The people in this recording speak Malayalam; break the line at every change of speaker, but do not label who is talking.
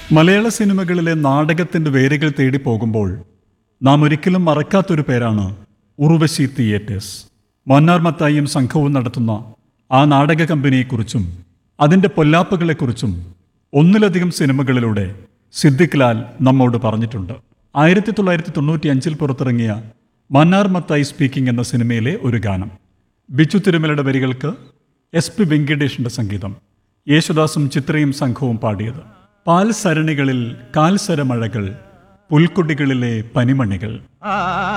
മലയാള സിനിമകളിലെ നാടകത്തിന്റെ വേരുകൾ തേടി പോകുമ്പോൾ നാം ഒരിക്കലും മറക്കാത്തൊരു പേരാണ് ഉർവശി തിയേറ്റേഴ്സ് മന്നാർ മത്തായിയും സംഘവും നടത്തുന്ന ആ നാടക കമ്പനിയെക്കുറിച്ചും അതിൻ്റെ പൊല്ലാപ്പുകളെക്കുറിച്ചും ഒന്നിലധികം സിനിമകളിലൂടെ സിദ്ദിഖ് ലാൽ നമ്മോട് പറഞ്ഞിട്ടുണ്ട് ആയിരത്തി തൊള്ളായിരത്തി തൊണ്ണൂറ്റി അഞ്ചിൽ പുറത്തിറങ്ങിയ മന്നാർ മത്തായി സ്പീക്കിംഗ് എന്ന സിനിമയിലെ ഒരു ഗാനം ബിച്ചു തിരുമലയുടെ വരികൾക്ക് എസ് പി വെങ്കടേഷിന്റെ സംഗീതം യേശുദാസും ചിത്രയും സംഘവും പാടിയത് പാൽ സരണികളിൽ കാൽസരമഴകൾ പുൽക്കൊടികളിലെ പനിമണികൾ